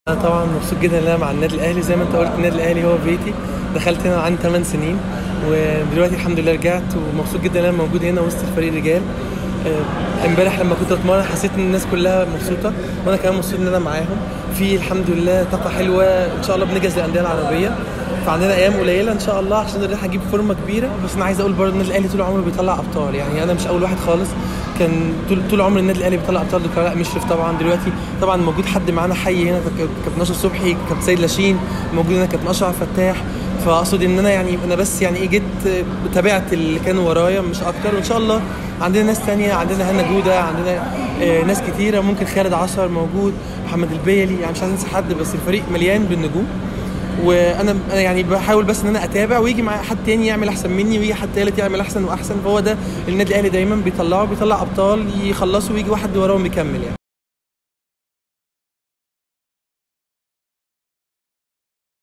انا طبعا مبسوط جدا ان انا مع النادي الاهلي زي ما انت قلت النادي الاهلي هو بيتي دخلت هنا عندي 8 سنين ودلوقتي الحمد لله رجعت ومبسوط جدا ان انا موجود هنا وسط الفريق رجال آه، امبارح لما كنت بتمرن حسيت ان الناس كلها مبسوطه وانا كمان مبسوط ان انا معاهم في الحمد لله طاقه حلوه ان شاء الله بنجهز للانديه العربيه فعندنا ايام قليله ان شاء الله عشان نقدر نجيب فورمه كبيره بس انا عايز اقول برضه النادي الاهلي طول عمره بيطلع ابطال يعني انا مش اول واحد خالص كان طول طول عمر النادي الاهلي بيطلع ابطال دكتور علاء مشرف طبعا دلوقتي طبعا موجود حد معانا حي هنا كاب- كابتن اشرف صبحي كابتن سيد لاشين موجود هنا كابتن اشرف فتاح فاقصد ان انا يعني انا بس يعني ايه جيت تابعت اللي كانوا ورايا مش اكتر وان شاء الله عندنا ناس تانية عندنا هنا جوده عندنا آه، ناس كتيره ممكن خالد عصر موجود محمد البيلي يعني مش عايز انسى حد بس الفريق مليان بالنجوم وانا أنا يعني بحاول بس ان انا اتابع ويجي معايا حد تاني يعمل احسن مني ويجي حد تالت يعمل احسن واحسن فهو ده النادي الاهلي دايما بيطلعه بيطلع ابطال يخلصوا ويجي واحد وراهم يكمل يعني